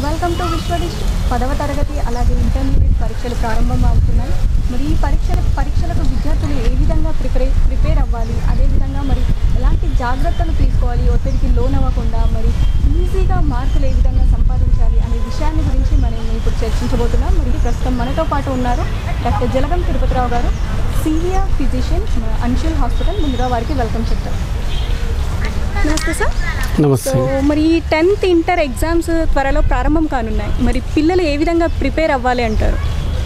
welcome to విశ్వడిస్ట్ పదవ తరగతి అలాగే ఇంటర్మీడియట్ పరీక్షలు ప్రారంభం అవుతున్నాయి మరి ఈ పరీక్షల పరీక్షలకు విద్యార్థులు ఏ విధంగా ప్రిపేర్ ప్రిపేర్ అవ్వాలి అదేవిధంగా మరి ఎలాంటి జాగ్రత్తలు తీసుకోవాలి ఒత్తిడికి లోన్ అవ్వకుండా మరి ఈజీగా మార్కులు ఏ విధంగా సంపాదించాలి అనే విషయాన్ని గురించి మనం ఇప్పుడు చర్చించబోతున్నాం మరి ప్రస్తుతం మనతో పాటు ఉన్నారు డాక్టర్ జలగం తిరుపతిరావు గారు సీనియర్ ఫిజిషియన్ అన్షుల్ హాస్పిటల్ ముందుగా వారికి వెల్కమ్ చెప్తారు నమస్తే సార్ నమస్తే సో మరి ఈ టెన్త్ ఇంటర్ ఎగ్జామ్స్ త్వరలో ప్రారంభం కానున్నాయి మరి పిల్లలు ఏ విధంగా ప్రిపేర్ అవ్వాలి అంటారు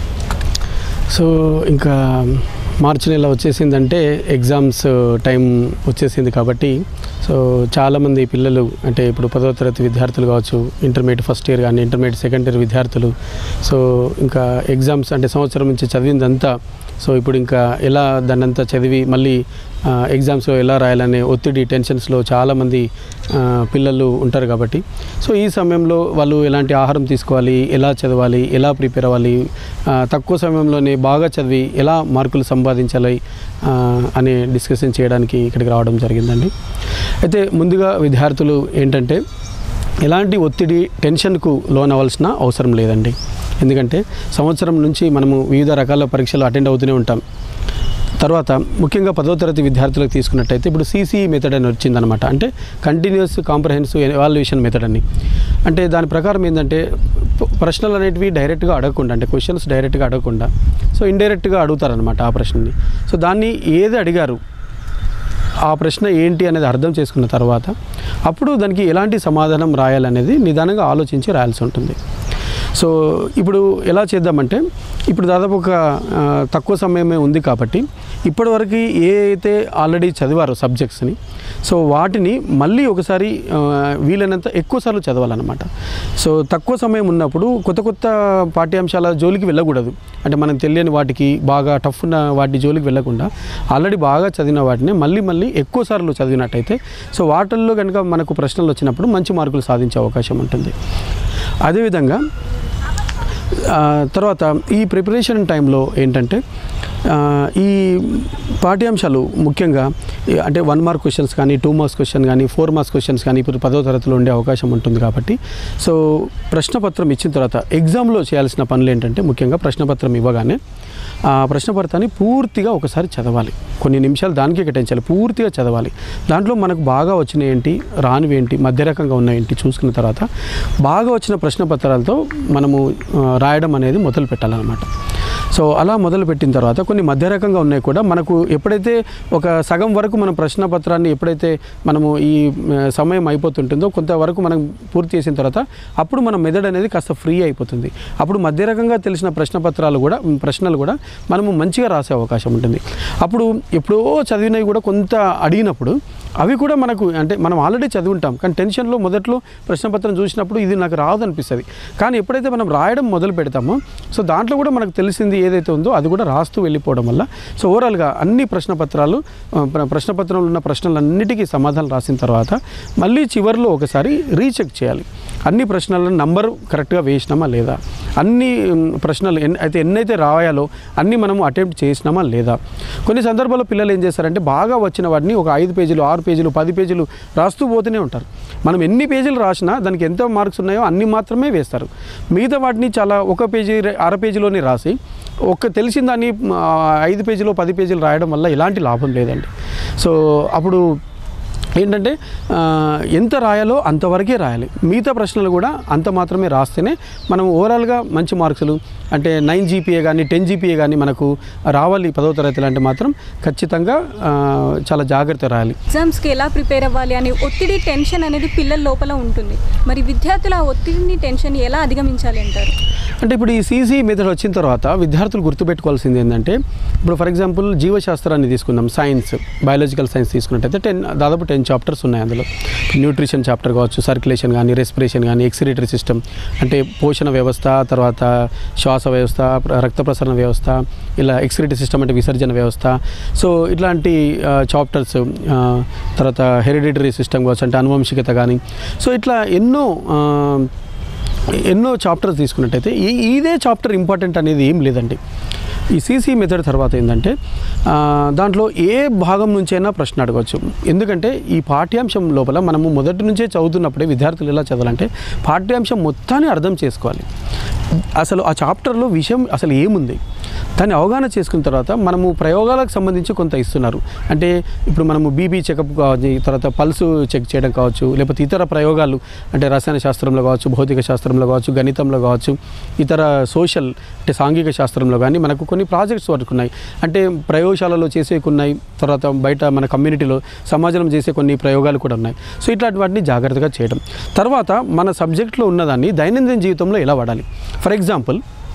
సో ఇంకా మార్చి నెల వచ్చేసిందంటే ఎగ్జామ్స్ టైం వచ్చేసింది కాబట్టి సో చాలామంది పిల్లలు అంటే ఇప్పుడు పదవ తరగతి విద్యార్థులు కావచ్చు ఇంటర్మీడియట్ ఫస్ట్ ఇయర్ కానీ ఇంటర్మీడియట్ సెకండ్ ఇయర్ విద్యార్థులు సో ఇంకా ఎగ్జామ్స్ అంటే సంవత్సరం నుంచి చదివిందంతా సో ఇప్పుడు ఇంకా ఎలా దాన్నంతా చదివి మళ్ళీ ఆ, ఎగ్జామ్స్లో ఎలా రాయాలనే ఒత్తిడి టెన్షన్స్లో చాలామంది ఆ, పిల్లలు ఉంటారు కాబట్టి సో ఈ సమయంలో వాళ్ళు ఎలాంటి ఆహారం తీసుకోవాలి ఎలా చదవాలి ఎలా ప్రిపేర్ అవ్వాలి ఆ, తక్కువ సమయంలోనే బాగా చదివి ఎలా మార్కులు సంపాదించాలి ఆ, అనే డిస్కషన్ చేయడానికి ఇక్కడికి రావడం జరిగిందండి అయితే ముందుగా విద్యార్థులు ఏంటంటే ఎలాంటి ఒత్తిడి టెన్షన్కు లోన్ అవ్వాల్సిన అవసరం లేదండి ఎందుకంటే సంవత్సరం నుంచి మనము వివిధ రకాల పరీక్షలు అటెండ్ అవుతూనే ఉంటాం తర్వాత ముఖ్యంగా పదో తరగతి విద్యార్థులకు తీసుకున్నట్టయితే ఇప్పుడు సీసీఈ మెథడ్ అని వచ్చిందనమాట అంటే కంటిన్యూస్ కాంప్రహెన్సివ్ ఎవాల్యుయేషన్ మెథడ్ అని అంటే దాని ప్రకారం ఏంటంటే ప- ప్రశ్నలు అనేటివి డైరెక్ట్గా అడగకుండా అంటే క్వశ్చన్స్ డైరెక్ట్గా అడగకుండా సో ఇండైరెక్ట్గా అడుగుతారనమాట ఆ ప్రశ్నని సో దాన్ని ఏది అడిగారు ఆ ప్రశ్న ఏంటి అనేది అర్థం చేసుకున్న తర్వాత అప్పుడు దానికి ఎలాంటి సమాధానం రాయాలనేది నిదానంగా ఆలోచించి రాయాల్సి ఉంటుంది సో ఇప్పుడు ఎలా చేద్దామంటే ఇప్పుడు దాదాపు ఒక ఆ, తక్కువ సమయమే ఉంది కాబట్టి ఇప్పటివరకు ఏ అయితే ఆల్రెడీ చదివారో సబ్జెక్ట్స్ని సో వాటిని మళ్ళీ ఒకసారి ఆ, వీలైనంత ఎక్కువసార్లు చదవాలన్నమాట సో తక్కువ సమయం ఉన్నప్పుడు కొత్త కొత్త పాఠ్యాంశాల జోలికి వెళ్ళకూడదు అంటే మనం తెలియని వాటికి బాగా టఫ్ ఉన్న వాటి జోలికి వెళ్ళకుండా ఆల్రెడీ బాగా చదివిన వాటిని మళ్ళీ మళ్ళీ ఎక్కువ సార్లు చదివినట్టయితే సో వాటిల్లో కనుక మనకు ప్రశ్నలు వచ్చినప్పుడు మంచి మార్కులు సాధించే అవకాశం ఉంటుంది అదేవిధంగా ఆ, తర్వాత ఈ ప్రిపరేషన్ టైంలో ఏంటంటే ఆ, ఈ పాఠ్యాంశాలు ముఖ్యంగా ఈ అంటే వన్ మార్క్ క్వశ్చన్స్ కానీ టూ మార్క్స్ క్వశ్చన్ కానీ ఫోర్ మార్క్స్ క్వశ్చన్స్ కానీ ఇప్పుడు పదో తరగతిలో ఉండే అవకాశం ఉంటుంది కాబట్టి సో ప్రశ్నపత్రం ఇచ్చిన తర్వాత ఎగ్జామ్లో చేయాల్సిన పనులు ఏంటంటే ముఖ్యంగా ప్రశ్నపత్రం ఇవ్వగానే ఆ ప్రశ్నపత్రాన్ని పూర్తిగా ఒకసారి చదవాలి కొన్ని నిమిషాలు దానికే కేటాయించాలి పూర్తిగా చదవాలి దాంట్లో మనకు బాగా వచ్చిన ఏంటి రానివి ఏంటి మధ్య రకంగా ఉన్న ఏంటి చూసుకున్న తర్వాత బాగా వచ్చిన ప్రశ్నపత్రాలతో మనము ఆ, రాయడం అనేది మొదలు పెట్టాలన్నమాట సో అలా మొదలు పెట్టిన తర్వాత కొన్ని మధ్య రకంగా ఉన్నాయి కూడా మనకు ఎప్పుడైతే ఒక సగం వరకు మన ప్రశ్న పత్రాన్ని ఎప్పుడైతే మనము ఈ ఆ, సమయం అయిపోతుంటుందో కొంతవరకు మనం పూర్తి చేసిన తర్వాత అప్పుడు మన మెదడు అనేది కాస్త ఫ్రీ అయిపోతుంది అప్పుడు మధ్య రకంగా తెలిసిన ప్రశ్న పత్రాలు కూడా ఉమ్, ప్రశ్నలు కూడా మనము మంచిగా రాసే అవకాశం ఉంటుంది అప్పుడు ఎప్పుడో చదివినవి కూడా కొంత అడిగినప్పుడు అవి కూడా మనకు అంటే మనం ఆల్రెడీ చదివి ఉంటాం కానీ టెన్షన్లో మొదట్లో ప్రశ్నపత్రం చూసినప్పుడు ఇది నాకు రాదు అనిపిస్తుంది కానీ ఎప్పుడైతే మనం రాయడం మొదలు పెడతామో సో దాంట్లో కూడా మనకు తెలిసింది ఏదైతే ఉందో అది కూడా రాస్తూ వెళ్ళిపోవడం వల్ల సో ఓవరాల్గా అన్ని ప్రశ్నపత్రాలు ఆ, ప్ర- ప్రశ్నపత్రంలో ఉన్న ప్రశ్నలన్నిటికీ సమాధానం రాసిన తర్వాత మళ్ళీ చివరిలో ఒకసారి రీచెక్ చేయాలి అన్ని ప్రశ్నలను నంబర్ కరెక్ట్గా వేసినామా లేదా అన్ని ఉమ్, ప్రశ్నలు ఎన్ అయితే ఎన్నైతే రాయాలో అన్ని మనము అటెంప్ట్ చేసినామా లేదా కొన్ని సందర్భాల్లో పిల్లలు ఏం చేస్తారంటే బాగా వచ్చిన వాటిని ఒక ఐదు పేజీలు ఆరు పేజీలు పది పేజీలు రాస్తూ పోతూనే ఉంటారు మనం ఎన్ని పేజీలు రాసినా దానికి ఎంత మార్క్స్ ఉన్నాయో అన్ని మాత్రమే వేస్తారు మిగతా వాటిని చాలా ఒక పేజీ రె- అర పేజీలోనే రాసి ఒక తెలిసిన దాన్ని ఆ, ఐదు పేజీలో పది పేజీలు రాయడం వల్ల ఎలాంటి లాభం లేదండి సో అప్పుడు ఏంటంటే ఆ, ఎంత రాయాలో అంతవరకే రాయాలి మిగతా ప్రశ్నలు కూడా అంత మాత్రమే రాస్తేనే మనం ఓవరాల్గా మంచి మార్క్సులు అంటే నైన్ జీపీఏ కానీ టెన్ జీపీఏ కానీ మనకు రావాలి పదవ తరగతిలో అంటే మాత్రం ఖచ్చితంగా ఆ, చాలా జాగ్రత్త రాయాలి ఎగ్జామ్స్కి ఎలా ప్రిపేర్ అవ్వాలి అనే ఒత్తిడి టెన్షన్ అనేది పిల్లల లోపల ఉంటుంది మరి విద్యార్థులు ఆ ఒత్తిడిని టెన్షన్ ఎలా అధిగమించాలి అంటారు అంటే ఇప్పుడు ఈ సీసీ మెథడ్ వచ్చిన తర్వాత విద్యార్థులు గుర్తుపెట్టుకోవాల్సింది ఏంటంటే ఇప్పుడు ఫర్ ఎగ్జాంపుల్ జీవశాస్త్రాన్ని తీసుకుందాం సైన్స్ బయాలజికల్ సైన్స్ తీసుకున్నట్టయితే టెన్ దాదాపు టెన్ చాప్టర్స్ ఉన్నాయి అందులో న్యూట్రిషన్ చాప్టర్ కావచ్చు సర్క్యులేషన్ కానీ రెస్పిరేషన్ కానీ ఎక్సిరేటరీ సిస్టమ్ అంటే పోషణ వ్యవస్థ తర్వాత శ్వాస వ్యవస్థ ప్ర- రక్త ప్రసరణ వ్యవస్థ ఇలా ఎక్సిరేటరీ సిస్టమ్ అంటే విసర్జన వ్యవస్థ సో ఇట్లాంటి చాప్టర్స్ తర్వాత హెరిడిటరీ సిస్టమ్ కావచ్చు అంటే అనువంశికత కానీ సో ఇట్లా ఎన్నో ఆ, ఎన్నో చాప్టర్స్ తీసుకున్నట్టయితే ఈ ఇదే చాప్టర్ ఇంపార్టెంట్ అనేది ఏం లేదండి ఈ సీసీ మెథడ్ తర్వాత ఏంటంటే ఆ, దాంట్లో ఏ భాగం నుంచైనా ప్రశ్న అడగవచ్చు ఎందుకంటే ఈ పాఠ్యాంశం లోపల మనము మొదటి నుంచే చదువుతున్నప్పుడే విద్యార్థులు ఎలా చదవాలంటే పాఠ్యాంశం మొత్తాన్ని అర్థం చేసుకోవాలి అసలు ఆ చాప్టర్లో విషయం అసలు ఏముంది దాన్ని అవగాహన చేసుకున్న తర్వాత మనము ప్రయోగాలకు సంబంధించి కొంత ఇస్తున్నారు అంటే ఇప్పుడు మనము బీబీ చెకప్ కావచ్చు తర్వాత పల్స్ చెక్ చేయడం కావచ్చు లేకపోతే ఇతర ప్రయోగాలు అంటే రసాయన శాస్త్రంలో కావచ్చు భౌతిక శాస్త్రంలో కావచ్చు గణితంలో కావచ్చు ఇతర సోషల్ అంటే సాంఘిక శాస్త్రంలో కానీ మనకు కొన్ని ప్రాజెక్ట్స్ వరకు ఉన్నాయి అంటే ప్రయోగశాలలో చేసే కొన్ని ఉన్నాయి తర్వాత బయట మన కమ్యూనిటీలో సమాజంలో చేసే కొన్ని ప్రయోగాలు కూడా ఉన్నాయి సో ఇట్లాంటి వాటిని జాగ్రత్తగా చేయడం తర్వాత మన సబ్జెక్ట్లో ఉన్నదాన్ని దైనందిన జీవితంలో ఎలా వాడాలి for example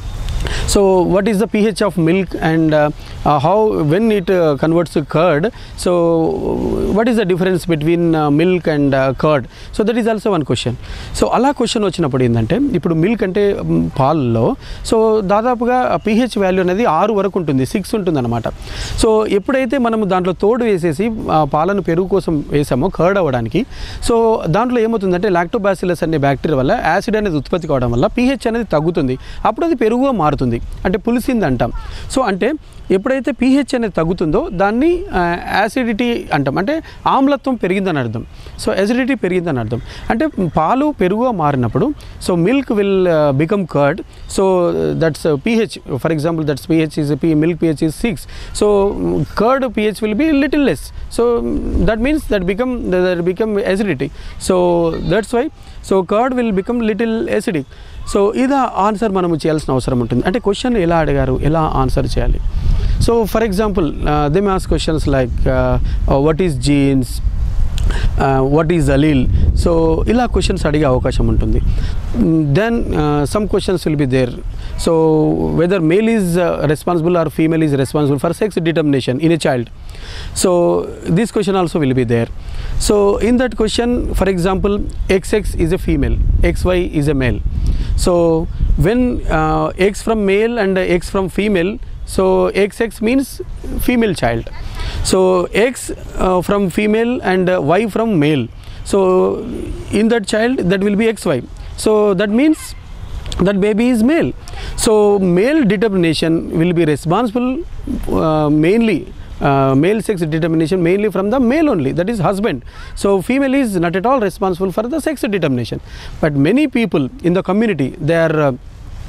so what is the ph of milk and uh, uh, how when it uh, converts to curd so what is the difference between uh, milk and uh, curd so that is also one question so అలా question వచ్చినప్పుడు ఏంటంటే ఇప్పుడు milk అంటే మ్, పాలలో so దాదాపుగా pH value అనేది ఆరు వరకు ఉంటుంది సిక్స్ ఉంటుంది అనమాట సో ఎప్పుడైతే మనం దాంట్లో తోడు వేసేసి ఆ పాలను పెరుగు కోసం వేసామో కర్డ్ అవ్వడానికి సో దాంట్లో ఏమవుతుందంటే లాక్టోబాసిలస్ అనే బ్యాక్టీరియా వల్ల యాసిడ్ అనేది ఉత్పత్తి కావడం వల్ల పిహెచ్ అనేది తగ్గుతుంది అప్పుడు అది పెరుగుగా మారుతుంది అంటే పులిసింది అంటాం సో అంటే ఎప్పుడైతే పిహెచ్ అనేది తగ్గుతుందో దాన్ని యాసిడిటీ అంటాం అంటే ఆమ్లత్వం పెరిగిందని అర్థం సో ఎసిడిటీ పెరిగిందని అర్థం అంటే పాలు పెరుగుగా మారినప్పుడు so milk will become curd so that's pH for example that's pH is P milk pH is six so curd pH will be little less so that means that become that become acidity so that's why so curd will become little acidic so ఇది answer మనము చేయాల్సిన అవసరం ఉంటుంది అంటే question ఎలా అడిగారు ఎలా answer చేయాలి so for example they ask questions like what is genes what is allele so ఇలా క్వశ్చన్స్ అడిగే అవకాశం ఉంటుంది then some questions will be there so whether male is responsible or female is responsible for sex determination in a child so this question also will be there so in that question for example xx is a female xy is a male so when uh, x from male and x from female so xx means female child so x uh, from female and uh, y from male so in that child that will be xy so that means that baby is male so male determination will be responsible uh, mainly uh, male sex determination mainly from the male only that is husband so female is not at all responsible for the sex determination but many people in the community they are uh,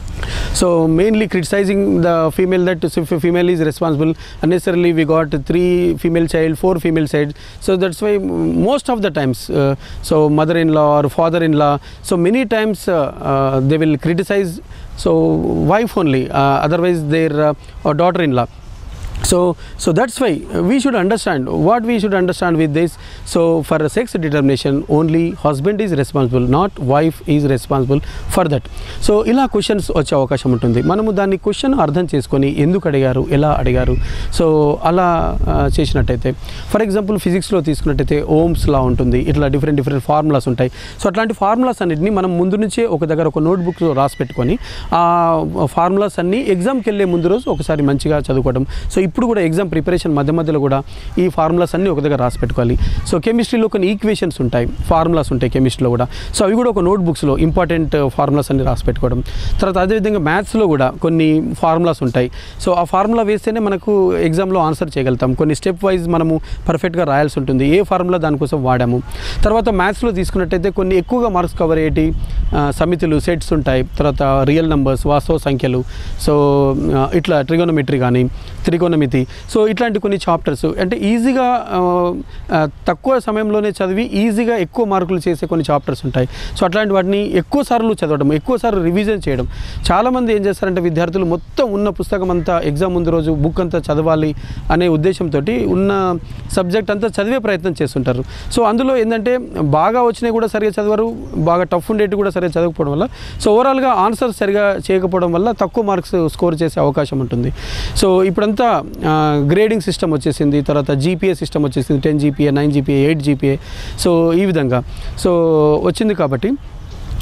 so mainly criticizing the female that if a female is responsible unnecessarily we got three female child four female child so that's why mm, most of the times uh, so mother-in-law or father-in-law so many times uh, uh, they will criticize so wife only uh, otherwise their uh, or daughter-in-law so so that's why we should understand what we should understand with this so for sex determination only husband is responsible not wife is responsible for that so ఇలా questions వచ్చే అవకాశం ఉంటుంది మనము దాన్ని question అర్థం చేసుకొని ఎందుకు అడిగారు ఎలా అడిగారు సో అలా ఆ, చేసినట్టయితే ఫర్ ఎగ్జాంపుల్ ఫిజిక్స్లో తీసుకున్నట్టయితే ఓమ్స్ లా ఉంటుంది ఇట్లా డిఫరెంట్ డిఫరెంట్ ఫార్ములాస్ ఉంటాయి సో అట్లాంటి ఫార్ములాస్ అన్నిటిని మనం ముందు నుంచే ఒక దగ్గర ఒక నోట్బుక్లో రాసి పెట్టుకొని ఆ ఫార్ములాస్ అన్నీ ఎగ్జామ్కి వెళ్ళే ముందు రోజు ఒకసారి మంచిగా చదువుకోవడం సో ఇప్పుడు కూడా ఎగ్జామ్ ప్రిపరేషన్ మధ్య మధ్యలో కూడా ఈ ఫార్ములాస్ అన్నీ ఒక దగ్గర రాసి పెట్టుకోవాలి సో కెమిస్ట్రీలో కొన్ని ఈక్వేషన్స్ ఉంటాయి ఫార్ములాస్ ఉంటాయి కెమిస్ట్రీలో కూడా సో అవి కూడా ఒక నోట్బుక్స్లో ఇంపార్టెంట్ ఫార్ములాస్ అన్ని రాసి పెట్టుకోవడం తర్వాత అదేవిధంగా మ్యాథ్స్లో కూడా కొన్ని ఫార్ములాస్ ఉంటాయి సో ఆ ఫార్ములా వేస్తేనే మనకు ఎగ్జామ్లో ఆన్సర్ చేయగలుగుతాం కొన్ని స్టెప్ వైజ్ మనము పర్ఫెక్ట్గా రాయాల్సి ఉంటుంది ఏ ఫార్ములా దానికోసం వాడాము తర్వాత మ్యాథ్స్లో తీసుకున్నట్టయితే కొన్ని ఎక్కువగా మార్క్స్ కవర్ అయ్యేటి ఆ, సమితులు సెట్స్ ఉంటాయి తర్వాత రియల్ నంబర్స్ వాస్తవ సంఖ్యలు సో ఆ, ఇట్లా ట్రిగోనమెట్రీ కానీ త్రికోణమితి సో ఇట్లాంటి కొన్ని చాప్టర్స్ అంటే ఈజీగా ఆ, ఆ, తక్కువ సమయంలోనే చదివి ఈజీగా ఎక్కువ మార్కులు చేసే కొన్ని చాప్టర్స్ ఉంటాయి సో అట్లాంటి వాటిని ఎక్కువ సార్లు చదవడం ఎక్కువ సార్లు రివిజన్ చేయడం చాలామంది ఏం చేస్తారంటే విద్యార్థులు మొత్తం ఉన్న పుస్తకం అంతా ఎగ్జామ్ ముందు రోజు బుక్ అంతా చదవాలి అనే ఉద్దేశంతో ఉన్న సబ్జెక్ట్ అంతా చదివే ప్రయత్నం చేస్తుంటారు సో అందులో ఏంటంటే బాగా వచ్చినాయి కూడా సరిగా చదవరు బాగా టఫ్ ఉండేటి కూడా సరిగా చదవకపోవడం వల్ల సో ఓవరాల్గా ఆన్సర్ సరిగా చేయకపోవడం వల్ల తక్కువ మార్క్స్ స్కోర్ చేసే అవకాశం ఉంటుంది సో ఇప్పుడంతా గ్రేడింగ్ సిస్టమ్ వచ్చేసింది తర్వాత జీపీఏ సిస్టమ్ వచ్చేసింది ten GPA nine GPA eight GPA so ఈ విధంగా సో వచ్చింది కాబట్టి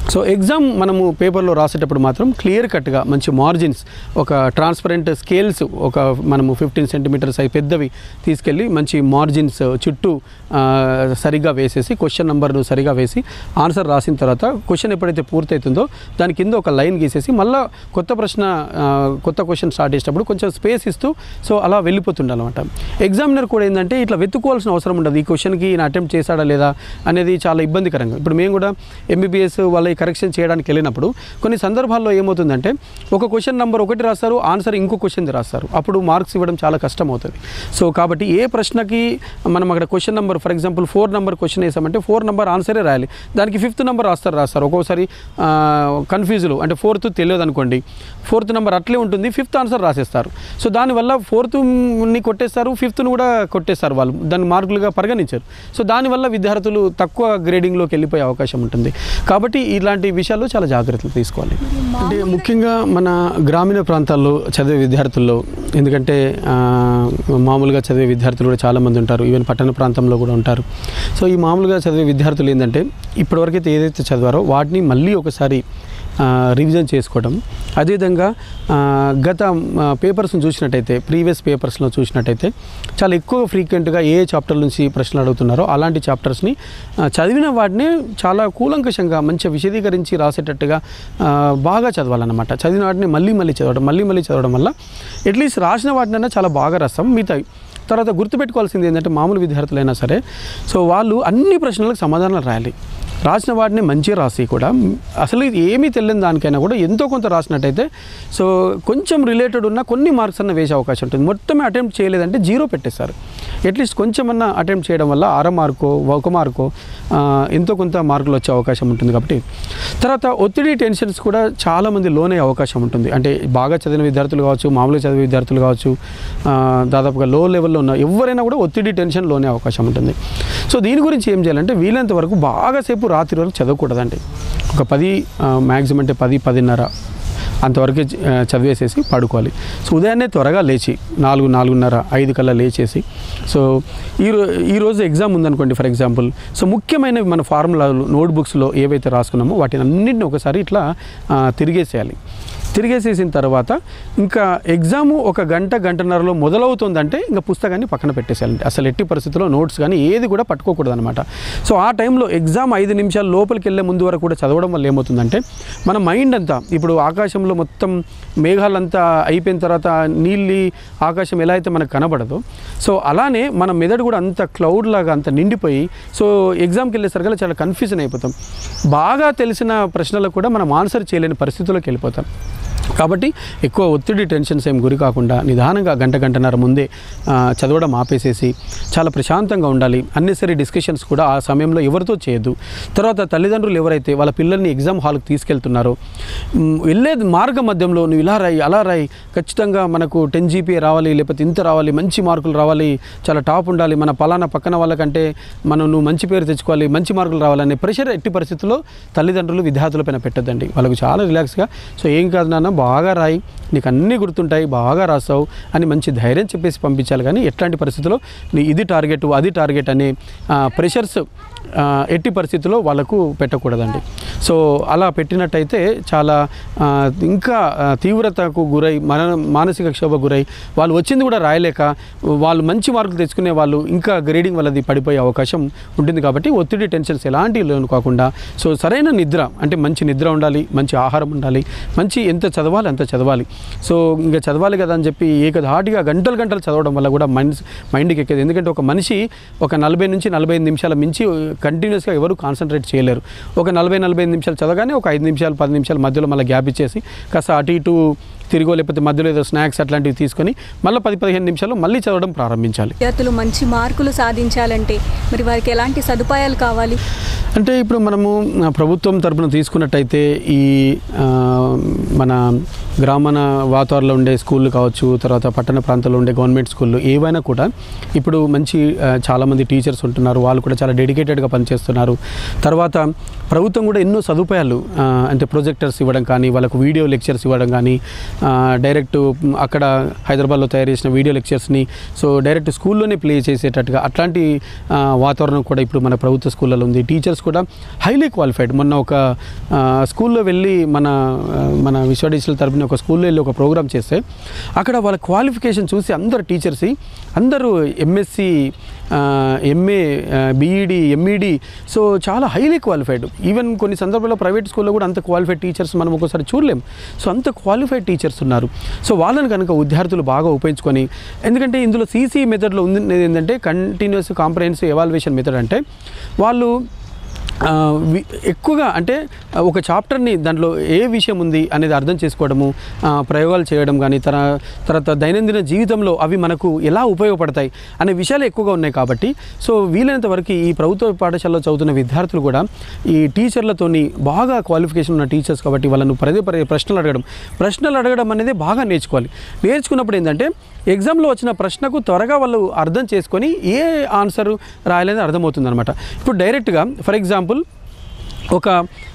సో ఎగ్జామ్ మనము పేపర్లో రాసేటప్పుడు మాత్రం క్లియర్ కట్గా మంచి మార్జిన్స్ ఒక ట్రాన్స్పరెంట్ స్కేల్స్ ఒక మనము ఫిఫ్టీన్ సెంటీమీటర్స్ అయి పెద్దవి తీసుకెళ్ళి మంచి మార్జిన్స్ చుట్టూ ఆ, సరిగా వేసేసి క్వశ్చన్ నెంబర్ను సరిగా వేసి ఆన్సర్ రాసిన తర్వాత క్వశ్చన్ ఎప్పుడైతే పూర్తవుతుందో దాని కింద ఒక లైన్ గీసేసి మళ్ళీ కొత్త ప్రశ్న ఆ, కొత్త క్వశ్చన్ స్టార్ట్ చేసేటప్పుడు కొంచెం స్పేస్ ఇస్తూ సో అలా వెళ్ళిపోతుండాలన్నమాట ఎగ్జామినర్ కూడా ఏంటంటే ఇట్లా వెతుక్కోవాల్సిన అవసరం ఉండదు ఈ క్వశ్చన్కి ఈయన అటెంప్ట్ చేశాడా లేదా అనేది చాలా ఇబ్బందికరంగా ఇప్పుడు మేము కూడా ఎంబీబీఎస్ వాళ్ళ కరెక్షన్ చేయడానికి వెళ్ళినప్పుడు కొన్ని సందర్భాల్లో ఏమవుతుందంటే ఒక క్వశ్చన్ నెంబర్ ఒకటి రాస్తారు ఆన్సర్ ఇంకో క్వశ్చన్ రాస్తారు అప్పుడు మార్క్స్ ఇవ్వడం చాలా కష్టం అవుతుంది సో కాబట్టి ఏ ప్రశ్నకి మనం అక్కడ question number for example four number question వేసామంటే ఫోర్ నెంబర్ ఆన్సరే రాయాలి దానికి ఫిఫ్త్ నెంబర్ రాస్తారు రాస్తారు ఒక్కోసారి కన్ఫ్యూజ్లు అంటే ఫోర్త్ తెలియదు అనుకోండి ఫోర్త్ నెంబర్ అట్లే ఉంటుంది ఫిఫ్త్ ఆన్సర్ రాసేస్తారు సో దానివల్ల ఫోర్త్ని కొట్టేస్తారు ఫిఫ్త్ను కూడా కొట్టేస్తారు వాళ్ళు దాన్ని మార్కులుగా పరిగణించారు సో దానివల్ల విద్యార్థులు తక్కువ గ్రేడింగ్లోకి వెళ్ళిపోయే అవకాశం ఉంటుంది కాబట్టి ఇలాంటి విషయాల్లో చాలా జాగ్రత్తలు తీసుకోవాలి అంటే ముఖ్యంగా మన గ్రామీణ ప్రాంతాల్లో చదివే విద్యార్థుల్లో ఎందుకంటే ఆ, మామూలుగా చదివే విద్యార్థులు కూడా చాలామంది ఉంటారు ఈవెన్ పట్టణ ప్రాంతంలో కూడా ఉంటారు సో ఈ మామూలుగా చదివే విద్యార్థులు ఏంటంటే ఇప్పటివరకైతే ఏదైతే చదివారో వాటిని మళ్ళీ ఒకసారి ఆ, రివిజన్ చేసుకోవడం అదేవిధంగా ఆ, గత ఆ, పేపర్స్ని చూసినట్టయితే ప్రీవియస్ పేపర్స్లో చూసినట్టయితే చాలా ఎక్కువ ఫ్రీక్వెంట్గా ఏ చాప్టర్ నుంచి ప్రశ్నలు అడుగుతున్నారో అలాంటి చాప్టర్స్ని ఆ, చదివిన వాటిని చాలా కూలంకషంగా మంచిగా విశదీకరించి రాసేటట్టుగా ఆ, బాగా చదవాలన్నమాట చదివిన వాటిని మళ్ళీ మళ్ళీ చదవడం మళ్ళీ మళ్ళీ చదవడం వల్ల అట్లీస్ట్ రాసిన వాటినైనా చాలా బాగా రాస్తాం మిగతా తర్వాత గుర్తుపెట్టుకోవాల్సింది ఏంటంటే మామూలు విద్యార్థులైనా సరే సో వాళ్ళు అన్ని ప్రశ్నలకు సమాధానాలు రాయాలి రాసిన వాటిని మంచిగా రాసి కూడా అసలు ఇది ఏమీ తెలియని దానికైనా కూడా ఎంతో కొంత రాసినట్టయితే సో కొంచెం రిలేటెడ్ ఉన్న కొన్ని మార్క్స్ అన్న వేసే అవకాశం ఉంటుంది మొత్తమే అటెంప్ట్ చేయలేదంటే జీరో పెట్టేస్తారు అట్లీస్ట్ కొంచెం అన్న అటెంప్ట్ చేయడం వల్ల అర మార్కో ఒక మార్కో ఆ, ఎంతో కొంత మార్కులు వచ్చే అవకాశం ఉంటుంది కాబట్టి తర్వాత ఒత్తిడి టెన్షన్స్ కూడా చాలామంది లోనే అవకాశం ఉంటుంది అంటే బాగా చదివిన విద్యార్థులు కావచ్చు మామూలుగా చదివే విద్యార్థులు కావచ్చు ఆ, దాదాపుగా లో లెవెల్లో ఉన్న ఎవరైనా కూడా ఒత్తిడి టెన్షన్ లోనే అవకాశం ఉంటుంది సో దీని గురించి ఏం చేయాలంటే వీలైనంత వరకు బాగాసేపు రాత్రి వరకు చదవకూడదండి ఒక పది మ్యాక్సిమం అంటే పది పదిన్నర అంతవరకు ఆ, చదివేసేసి పడుకోవాలి సో ఉదయాన్నే త్వరగా లేచి నాలుగు నాలుగున్నర ఐదు కల్లా లేచేసి సో ఈ రో ఈ రోజు ఎగ్జామ్ ఉందనుకోండి ఫర్ ఎగ్జాంపుల్ సో ముఖ్యమైనవి మన ఫార్ములాలు నోట్బుక్స్లో ఏవైతే రాసుకున్నామో వాటిని అన్నింటిని ఒకసారి ఇట్లా ఆ, తిరిగేసేయాలి తిరిగేసేసిన తర్వాత ఇంకా ఎగ్జామ్ ఒక గంట గంటన్నరలో మొదలవుతుందంటే ఇంకా పుస్తకాన్ని పక్కన పెట్టేసేయాలండి అసలు ఎట్టి పరిస్థితుల్లో నోట్స్ కానీ ఏది కూడా పట్టుకోకూడదు అనమాట సో ఆ టైంలో ఎగ్జామ్ ఐదు నిమిషాలు లోపలికి వెళ్ళే ముందు వరకు కూడా చదవడం వల్ల ఏమవుతుందంటే మన మైండ్ అంతా ఇప్పుడు ఆకాశంలో మొత్తం మేఘాలంతా అయిపోయిన తర్వాత నీళ్ళి ఆకాశం ఎలా అయితే మనకు కనబడదో సో అలానే మన మెదడు కూడా అంత క్లౌడ్ లాగా అంత నిండిపోయి సో ఎగ్జామ్కి వెళ్ళేసరికి చాలా కన్ఫ్యూజన్ అయిపోతాం బాగా తెలిసిన ప్రశ్నలకు కూడా మనం ఆన్సర్ చేయలేని పరిస్థితుల్లోకి వెళ్ళిపోతాం కాబట్టి ఎక్కువ ఒత్తిడి టెన్షన్స్ ఏం గురి కాకుండా నిదానంగా గంట గంటన్నర ముందే ఆ, చదవడం ఆపేసేసి చాలా ప్రశాంతంగా ఉండాలి అన్నెసరీ డిస్కషన్స్ కూడా ఆ సమయంలో ఎవరితో చేయొద్దు తర్వాత తల్లిదండ్రులు ఎవరైతే వాళ్ళ పిల్లల్ని ఎగ్జామ్ హాల్కి తీసుకెళ్తున్నారో మ్, వెళ్ళే మార్గ మధ్యంలో నువ్వు ఇలా రాయి అలా రాయి ఖచ్చితంగా మనకు టెన్ జీపీఏ రావాలి లేకపోతే ఇంత రావాలి మంచి మార్కులు రావాలి చాలా టాప్ ఉండాలి మన పలానా పక్కన వాళ్ళకంటే మనం నువ్వు మంచి పేరు తెచ్చుకోవాలి మంచి మార్కులు రావాలనే ప్రెషర్ ఎట్టి పరిస్థితుల్లో తల్లిదండ్రులు విద్యార్థులపైన పెట్టద్దండి వాళ్ళకు చాలా రిలాక్స్గా సో ఏం కాదు నాన్న బాగా రాయి నీకు అన్నీ గుర్తుంటాయి బాగా రాస్తావు అని మంచి ధైర్యం చెప్పేసి పంపించాలి కానీ ఎట్లాంటి పరిస్థితుల్లో నీ ఇది టార్గెట్ అది టార్గెట్ అనే ప్రెషర్స్ ఎట్టి పరిస్థితుల్లో వాళ్ళకు పెట్టకూడదండి సో అలా పెట్టినట్టయితే చాలా ఆ, ఇంకా ఆ, తీవ్రతకు గురై మన మానసిక క్షోభ గురై వాళ్ళు వచ్చింది కూడా రాయలేక వాళ్ళు మంచి మార్కులు తెచ్చుకునే వాళ్ళు ఇంకా గ్రేడింగ్ వాళ్ళది పడిపోయే అవకాశం ఉంటుంది కాబట్టి ఒత్తిడి టెన్షన్స్ ఎలాంటి లోను కాకుండా సో సరైన నిద్ర అంటే మంచి నిద్ర ఉండాలి మంచి ఆహారం ఉండాలి మంచి ఎంత చదవాలి అంత చదవాలి సో ఇంకా చదవాలి కదా అని చెప్పి ఏకధాటిగా గంటలు గంటలు చదవడం వల్ల కూడా మైండ్ మైండ్కి ఎక్కేది ఎందుకంటే ఒక మనిషి ఒక నలభై నుంచి నలభై ఐదు నిమిషాల మించి కంటిన్యూస్గా ఎవరు కాన్సన్ట్రేట్ చేయలేరు ఒక నలభై నలభై ఐదు నిమిషాలు చదవగానే ఒక ఐదు నిమిషాలు పది నిమిషాలు మధ్యలో మళ్ళీ గ్యాప్ ఇచ్చేసి కాస్త అటు ఇటు తిరిగో లేకపోతే మధ్యలో ఏదో స్నాక్స్ అట్లాంటివి తీసుకొని మళ్ళీ పది పదిహేను నిమిషాలు మళ్ళీ చదవడం ప్రారంభించాలి విద్యార్థులు మంచి మార్కులు సాధించాలంటే మరి వారికి ఎలాంటి సదుపాయాలు కావాలి అంటే ఇప్పుడు మనము ఆ, ప్రభుత్వం తరపున తీసుకున్నట్టయితే ఈ ఆ, మన గ్రామీణ వాతావరణంలో ఉండే స్కూళ్ళు కావచ్చు తర్వాత పట్టణ ప్రాంతాల్లో ఉండే గవర్నమెంట్ స్కూళ్ళు ఏవైనా కూడా ఇప్పుడు మంచి ఆ, చాలామంది టీచర్స్ ఉంటున్నారు వాళ్ళు కూడా చాలా డెడికేటెడ్గా పనిచేస్తున్నారు తర్వాత ప్రభుత్వం కూడా ఎన్నో సదుపాయాలు ఆ, అంటే ప్రొజెక్టర్స్ ఇవ్వడం కానీ వాళ్ళకు వీడియో లెక్చర్స్ ఇవ్వడం కానీ ఆ, డైరెక్ట్ మ్, అక్కడ హైదరాబాద్లో తయారు చేసిన వీడియో లెక్చర్స్ని సో డైరెక్ట్ స్కూల్లోనే ప్లే చేసేటట్టుగా అట్లాంటి ఆ, వాతావరణం కూడా ఇప్పుడు మన ప్రభుత్వ స్కూళ్ళలో ఉంది టీచర్స్ కూడా హైలీ క్వాలిఫైడ్ మొన్న ఒక ఆ, స్కూల్లో వెళ్ళి మన ఆ, మన విశ్వ డిజిటల్ తరపున ఒక స్కూల్లో వెళ్ళి ఒక ప్రోగ్రామ్ చేస్తే అక్కడ వాళ్ళ క్వాలిఫికేషన్ చూసి అందరు టీచర్స్ అందరూ MSc MA BEd MEd so చాలా హైలీ క్వాలిఫైడ్ ఈవెన్ కొన్ని సందర్భాల్లో ప్రైవేట్ స్కూల్లో కూడా అంత క్వాలిఫైడ్ టీచర్స్ మనం ఒకసారి చూడలేం సో అంత క్వాలిఫైడ్ టీచర్స్ ఉన్నారు సో వాళ్ళని కనుక విద్యార్థులు బాగా ఉపయోగించుకొని ఎందుకంటే ఇందులో సీసీ మెథడ్లో ఉంది ఏంటంటే కంటిన్యూస్ కాంప్రహెన్సివ్ ఎవాల్యుయేషన్ మెథడ్ అంటే వాళ్ళు ఆ, వి- ఎక్కువగా అంటే ఆ, ఒక చాప్టర్ని దాంట్లో ఏ విషయం ఉంది అనేది అర్థం చేసుకోవడము ఆ, ప్రయోగాలు చేయడం కానీ తన తర్వాత దైనందిన జీవితంలో అవి మనకు ఎలా ఉపయోగపడతాయి అనే విషయాలు ఎక్కువగా ఉన్నాయి కాబట్టి సో వీలైనంత వరకు ఈ ప్రభుత్వ పాఠశాలలో చదువుతున్న విద్యార్థులు కూడా ఈ టీచర్లతోని బాగా క్వాలిఫికేషన్ ఉన్న టీచర్స్ కాబట్టి వాళ్ళను పదే పదే ప్రశ్నలు అడగడం ప్రశ్నలు అడగడం అనేది బాగా నేర్చుకోవాలి నేర్చుకున్నప్పుడు ఏంటంటే ఎగ్జామ్లో వచ్చిన ప్రశ్నకు త్వరగా వాళ్ళు అర్థం చేసుకొని ఏ ఆన్సర్ రాయాలని అర్థమవుతుంది అనమాట ఇప్పుడు డైరెక్ట్గా ఫర్ ఎగ్జాంపుల్ ఒక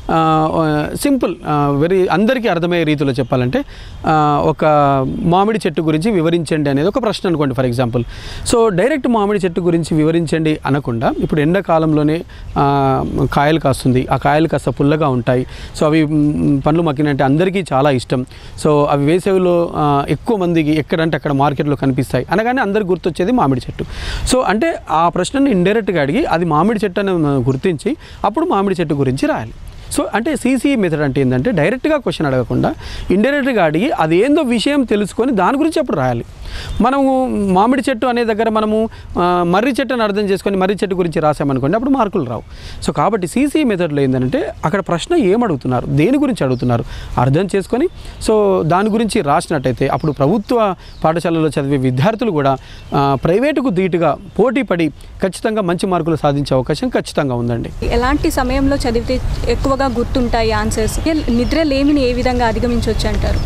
సింపుల్ వెరీ అందరికీ అర్థమయ్యే రీతిలో చెప్పాలంటే ఆ, ఒక మామిడి చెట్టు గురించి వివరించండి అనేది ఒక ప్రశ్న అనుకోండి ఫర్ ఎగ్జాంపుల్ సో డైరెక్ట్ మామిడి చెట్టు గురించి వివరించండి అనకుండా ఇప్పుడు ఎండాకాలంలోనే ఆ, కాయలు కాస్తుంది ఆ కాయలు కాస్త పుల్లగా ఉంటాయి సో అవి మ్, పండ్లు మక్కినంటే అందరికీ చాలా ఇష్టం సో అవి వేసవిలో ఆ, ఎక్కువ మందికి ఎక్కడంటే అక్కడ మార్కెట్లో కనిపిస్తాయి అనగానే అందరికి గుర్తొచ్చేది మామిడి చెట్టు సో అంటే ఆ ప్రశ్నను ఇండైరెక్ట్గా అడిగి అది మామిడి చెట్టు అని మనం గుర్తించి అప్పుడు మామిడి చెట్టు గురించి రాయాలి సో అంటే సీసీ మెథడ్ అంటే ఏంటంటే డైరెక్ట్గా క్వశ్చన్ అడగకుండా ఇండైరెక్ట్గా అడిగి అది ఏందో విషయం తెలుసుకొని దాని గురించి అప్పుడు రాయాలి మనము మామిడి చెట్టు అనే దగ్గర మనము ఆ, మర్రి చెట్టు అని అర్థం చేసుకొని మర్రి చెట్టు గురించి రాసామనుకోండి అప్పుడు మార్కులు రావు సో కాబట్టి సీసీ మెథడ్లో ఏంటంటే అక్కడ ప్రశ్న ఏం అడుగుతున్నారు దేని గురించి అడుగుతున్నారు అర్థం చేసుకొని సో దాని గురించి రాసినట్టయితే అప్పుడు ప్రభుత్వ పాఠశాలలో చదివే విద్యార్థులు కూడా ఆ, ప్రైవేటుకు ధీటుగా పోటీ పడి ఖచ్చితంగా మంచి మార్కులు సాధించే అవకాశం ఖచ్చితంగా ఉందండి ఎలాంటి సమయంలో చదివితే ఎక్కువగా గుర్తుంటాయి ఆన్సర్స్ నిద్ర లేమిని ఏ విధంగా అధిగమించవచ్చు అంటారు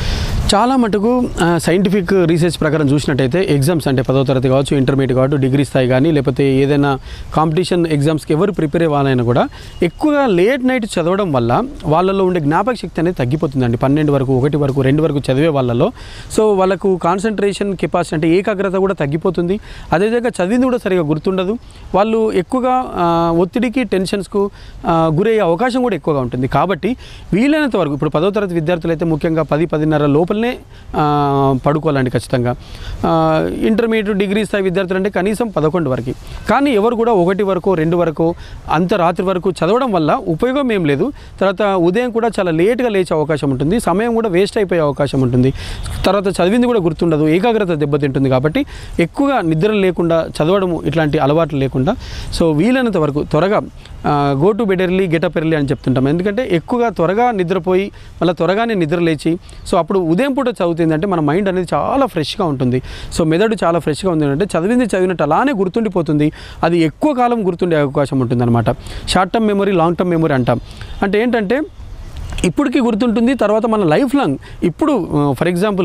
చాలా మటుకు సైంటిఫిక్ రీసెర్చ్ ప్రకారం చూసినట్టయితే ఎగ్జామ్స్ అంటే పదో తరగతి కావచ్చు ఇంటర్మీడియట్ కావచ్చు డిగ్రీ స్థాయి కానీ లేకపోతే ఏదైనా కాంపిటీషన్ ఎగ్జామ్స్కి ఎవరు ప్రిపేర్ అవ్వాలైనా కూడా ఎక్కువగా లేట్ నైట్ చదవడం వల్ల వాళ్ళలో ఉండే జ్ఞాపక శక్తి అనేది తగ్గిపోతుందండి పన్నెండు వరకు ఒకటి వరకు రెండు వరకు చదివే వాళ్ళలో సో వాళ్ళకు కాన్సన్ట్రేషన్ కెపాసిటీ అంటే ఏకాగ్రత కూడా తగ్గిపోతుంది అదేవిధంగా చదివింది కూడా సరిగా గుర్తుండదు వాళ్ళు ఎక్కువగా ఆ, ఒత్తిడికి టెన్షన్స్కు ఆ, గురయ్యే అవకాశం కూడా ఎక్కువగా ఉంటుంది కాబట్టి వీలైనంత వరకు ఇప్పుడు పదో తరగతి విద్యార్థులు అయితే ముఖ్యంగా పది పదిన్నర లోపలనే ఆ, పడుకోవాలండి ఖచ్చితంగా ఆ, ఇంటర్మీడియట్ డిగ్రీ స్థాయి విద్యార్థులు అంటే కనీసం పదకొండు వరకు కానీ ఎవరు కూడా ఒకటి వరకు రెండు వరకు అంత రాత్రి వరకు చదవడం వల్ల ఉపయోగం ఏం లేదు తర్వాత ఉదయం కూడా చాలా లేట్గా లేచే అవకాశం ఉంటుంది సమయం కూడా వేస్ట్ అయిపోయే అవకాశం ఉంటుంది తర్వాత చదివింది కూడా గుర్తుండదు ఏకాగ్రత దెబ్బతింటుంది కాబట్టి ఎక్కువగా నిద్ర లేకుండా చదవడము ఇట్లాంటి అలవాట్లు లేకుండా సో వీలైనంత వరకు త్వరగా go to bed early get up early అని చెప్తుంటాం ఎందుకంటే ఎక్కువగా త్వరగా నిద్రపోయి మళ్ళీ త్వరగానే నిద్ర లేచి సో అప్పుడు ఉదయం పూట చదువుతుందంటే మన మైండ్ అనేది చాలా ఫ్రెష్గా ఉంటుంది సో మెదడు చాలా ఫ్రెష్గా ఉంది అంటే చదివింది చదివినట్టు అలానే గుర్తుండిపోతుంది అది ఎక్కువ కాలం గుర్తుండే అవకాశం ఉంటుందన్నమాట short term memory long term memory అంటాం అంటే ఏంటంటే ఇప్పటికీ గుర్తుంటుంది తర్వాత మన లైఫ్ లాంగ్ ఇప్పుడు ఫర్ ఎగ్జాంపుల్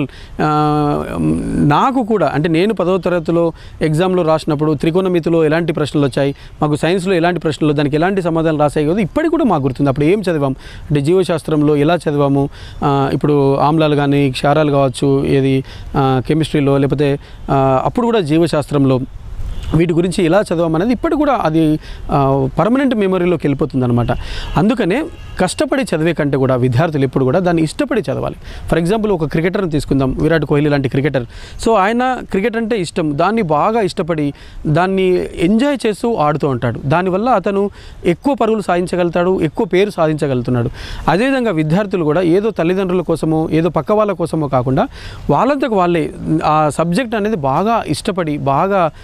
నాకు కూడా అంటే నేను పదవ తరగతిలో ఎగ్జామ్లో రాసినప్పుడు త్రికోణమితిలో ఎలాంటి ప్రశ్నలు వచ్చాయి మాకు సైన్స్లో ఎలాంటి ప్రశ్నలు దానికి ఎలాంటి సమాధానం రాసాయి కదా ఇప్పటికి కూడా మాకు గుర్తుంది అప్పుడు ఏం చదివాం అంటే జీవశాస్త్రంలో ఎలా చదివాము ఆ, ఇప్పుడు ఆమ్లాలు కానీ క్షారాలు కావచ్చు ఏది ఆ, కెమిస్ట్రీలో లేకపోతే ఆ, అప్పుడు కూడా జీవశాస్త్రంలో వీటి గురించి ఎలా చదవమనేది ఇప్పటికి కూడా అది పర్మనెంట్ మెమరీలోకి వెళ్ళిపోతుంది అనమాట అందుకనే కష్టపడి చదివే కంటే కూడా విద్యార్థులు ఎప్పుడు కూడా దాన్ని ఇష్టపడి చదవాలి ఫర్ ఎగ్జాంపుల్ ఒక క్రికెటర్ని తీసుకుందాం విరాట్ కోహ్లీ లాంటి క్రికెటర్ సో ఆయన క్రికెట్ అంటే ఇష్టం దాన్ని బాగా ఇష్టపడి దాన్ని ఎంజాయ్ చేస్తూ ఆడుతూ ఉంటాడు దానివల్ల అతను ఎక్కువ పరుగులు సాధించగలుగుతాడు ఎక్కువ పేరు సాధించగలుగుతున్నాడు అదేవిధంగా విద్యార్థులు కూడా ఏదో తల్లిదండ్రుల కోసమో ఏదో పక్క వాళ్ళ కోసమో కాకుండా వాళ్ళంతకు వాళ్ళే ఆ సబ్జెక్ట్ అనేది బాగా ఇష్టపడి బాగా ఆ,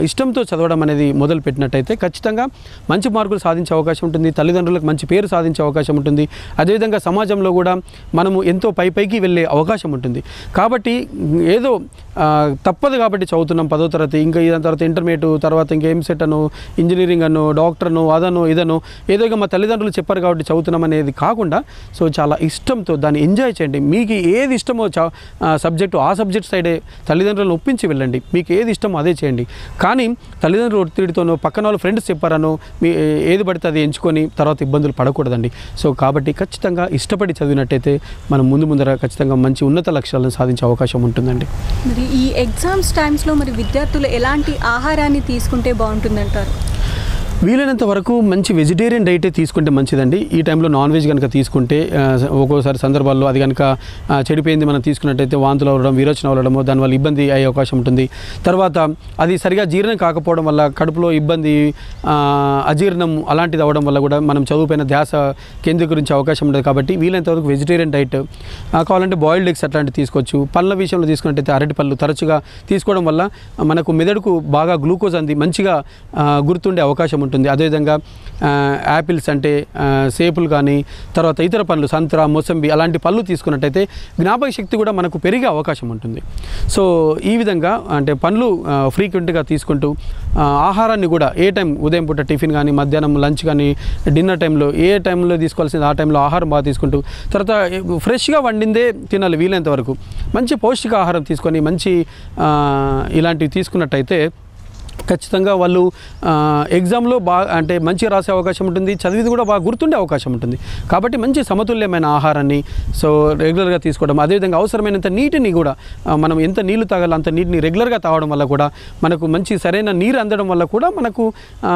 ఇష్టంతో చదవడం అనేది మొదలు పెట్టినట్టయితే ఖచ్చితంగా మంచి మార్కులు సాధించే అవకాశం ఉంటుంది తల్లిదండ్రులకు మంచి పేరు సాధించే అవకాశం ఉంటుంది అదేవిధంగా సమాజంలో కూడా మనము ఎంతో పై పైకి వెళ్ళే అవకాశం ఉంటుంది కాబట్టి ఏదో ఆ, తప్పదు కాబట్టి చదువుతున్నాం పదో తరగతి ఇంకా దాని తర్వాత ఇంటర్మీడియట్ తర్వాత ఇంకా ఎంసెట్ అను ఇంజనీరింగ్ అను డాక్టర్ అను అదను ఇదను ఏదో ఇక మా తల్లిదండ్రులు చెప్పారు కాబట్టి చదువుతున్నాం అనేది కాకుండా సో చాలా ఇష్టంతో దాన్ని ఎంజాయ్ చేయండి మీకు ఏది ఇష్టమో చ సబ్జెక్టు ఆ సబ్జెక్ట్ సైడే తల్లిదండ్రులను ఒప్పించి వెళ్ళండి మీకు ఏది ఇష్టమో అదే చేయండి కానీ తల్లిదండ్రులు ఒత్తిడితోనో పక్కన వాళ్ళు ఫ్రెండ్స్ చెప్పారనో మీ ఏది పడితే అది ఎంచుకొని తర్వాత ఇబ్బందులు పడకూడదండి సో కాబట్టి ఖచ్చితంగా ఇష్టపడి చదివినట్టయితే మనం ముందు ముందర ఖచ్చితంగా మంచి ఉన్నత లక్ష్యాలను సాధించే అవకాశం ఉంటుందండి మరి ఈ ఎగ్జామ్స్ టైమ్స్లో మరి విద్యార్థులు ఎలాంటి ఆహారాన్ని తీసుకుంటే బాగుంటుందంటారు వీలైనంత వరకు మంచి వెజిటేరియన్ డైటే తీసుకుంటే మంచిదండి ఈ టైంలో నాన్ వెజ్ కనుక తీసుకుంటే ఆ, ఒక్కోసారి సందర్భాల్లో అది కనుక ఆ, చెడిపోయింది మనం తీసుకున్నట్టయితే వాంతులు అవ్వడం విరోచన అవ్వడము దానివల్ల ఇబ్బంది అయ్యే అవకాశం ఉంటుంది తర్వాత అది సరిగా జీర్ణం కాకపోవడం వల్ల కడుపులో ఇబ్బంది ఆ, అజీర్ణం అలాంటిది అవ్వడం వల్ల కూడా మనం చదువుపైన ధ్యాస కేంద్రీకరించే అవకాశం ఉంటుంది కాబట్టి వీలైనంత వరకు వెజిటేరియన్ డైట్ ఆ, కావాలంటే బాయిల్డ్ ఎగ్స్ అట్లాంటివి తీసుకోవచ్చు పళ్ళ విషయంలో తీసుకున్నట్టయితే అరటి పళ్ళు తరచుగా తీసుకోవడం వల్ల మనకు మెదడుకు బాగా గ్లూకోజ్ అంది మంచిగా ఆ, గుర్తుండే అవకాశం ఉంటుంది అదేవిధంగా ఆ, యాపిల్స్ అంటే ఆ, సేపులు కానీ తర్వాత ఇతర పండ్లు సంత్రా మోసంబి అలాంటి పళ్ళు తీసుకున్నట్టయితే జ్ఞాపక శక్తి కూడా మనకు పెరిగే అవకాశం ఉంటుంది సో ఈ విధంగా అంటే పండ్లు ఫ్రీక్వెంట్గా తీసుకుంటూ ఆ, ఆహారాన్ని కూడా ఏ టైం ఉదయం పూట టిఫిన్ కానీ మధ్యాహ్నం లంచ్ కానీ డిన్నర్ టైంలో ఏ టైంలో తీసుకోవాల్సింది ఆ టైంలో ఆహారం బాగా తీసుకుంటూ తర్వాత ఫ్రెష్గా వండిందే తినాలి వీలైనంత వరకు మంచి పౌష్టిక ఆహారం తీసుకొని మంచి ఆ, ఇలాంటివి తీసుకున్నట్టయితే ఖచ్చితంగా వాళ్ళు ఆ, ఎగ్జామ్లో బాగా అంటే మంచిగా రాసే అవకాశం ఉంటుంది చదివిది కూడా బాగా గుర్తుండే అవకాశం ఉంటుంది కాబట్టి మంచి సమతుల్యమైన ఆహారాన్ని సో రెగ్యులర్గా తీసుకోవడం అదేవిధంగా అవసరమైనంత నీటిని కూడా ఆ, మనం ఎంత నీళ్లు తాగాలో అంత నీటిని రెగ్యులర్గా తాగడం వల్ల కూడా మనకు మంచి సరైన నీరు అందడం వల్ల కూడా మనకు ఆ,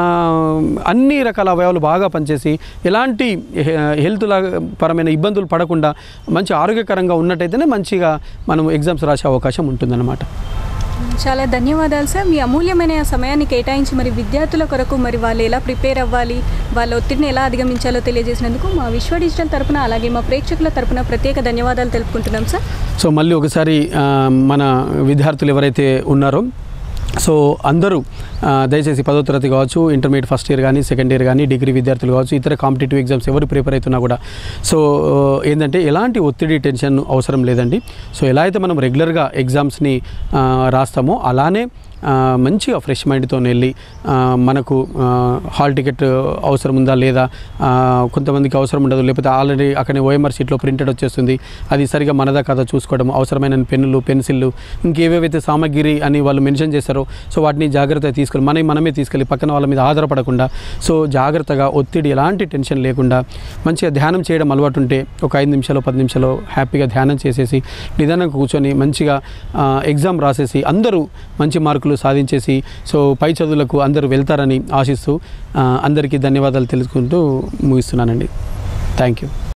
అన్ని రకాల అవయవాలు బాగా పనిచేసి ఎలాంటి హె- హెల్త్ లాగా పరమైన ఇబ్బందులు పడకుండా మంచి ఆరోగ్యకరంగా ఉన్నట్టయితేనే మంచిగా మనం ఎగ్జామ్స్ రాసే అవకాశం ఉంటుందన్నమాట చాలా ధన్యవాదాలు సార్ మీ అమూల్యమైన సమయాన్ని కేటాయించి మరి విద్యార్థుల కొరకు మరి వాళ్ళు ఎలా ప్రిపేర్ అవ్వాలి వాళ్ళ ఒత్తిడిని ఎలా అధిగమించాలో తెలియజేసినందుకు మా విశ్వ డిజిటల్ తరపున అలాగే మా ప్రేక్షకుల తరపున ప్రత్యేక ధన్యవాదాలు తెలుపుకుంటున్నాం సార్ సో మళ్ళీ ఒకసారి ఆ, మన విద్యార్థులు ఎవరైతే ఉన్నారో సో అందరూ ఆ, దయచేసి పదో తరగతి కావచ్చు ఇంటర్మీడియట్ ఫస్ట్ ఇయర్ కానీ సెకండ్ ఇయర్ కానీ డిగ్రీ విద్యార్థులు కావచ్చు ఇతర కాంపిటేటివ్ ఎగ్జామ్స్ ఎవరు ప్రిపేర్ అవుతున్నా కూడా సో ఏంటంటే ఎలాంటి ఒత్తిడి టెన్షన్ అవసరం లేదండి సో ఎలా అయితే మనం రెగ్యులర్గా ఎగ్జామ్స్ని ఆ, రాస్తామో అలానే ఆ, మంచిగా ఫ్రెష్ మైండ్తో వెళ్ళి ఆ, మనకు ఆ, హాల్ టికెట్ అవసరం ఉందా లేదా ఆ, కొంతమందికి అవసరం ఉండదు లేకపోతే ఆల్రెడీ అక్కడనే ఓఎంఆర్ షీట్లో ప్రింటెడ్ వచ్చేస్తుంది అది సరిగా మనదా కాదా చూసుకోవడం అవసరమైన పెన్నులు పెన్సిళ్ళు ఇంకేవేవైతే సామాగ్రి అని వాళ్ళు మెన్షన్ చేస్తారో సో వాటిని జాగ్రత్తగా తీసుకొని మనం మనమే తీసుకెళ్ళి పక్కన వాళ్ళ మీద ఆధారపడకుండా సో జాగ్రత్తగా ఒత్తిడి ఎలాంటి టెన్షన్ లేకుండా మంచిగా ధ్యానం చేయడం అలవాటు ఉంటే ఒక ఐదు నిమిషాలు పది నిమిషాలు హ్యాపీగా ధ్యానం చేసేసి నిదానంగా కూర్చొని మంచిగా ఆ, ఎగ్జామ్ రాసేసి అందరూ మంచి మార్కులు సాధించేసి సో పై చదువులకు అందరూ వెళ్తారని ఆశిస్తూ ఆ, అందరికీ ధన్యవాదాలు తెలుసుకుంటూ ముగిస్తున్నానండి థ్యాంక్ యూ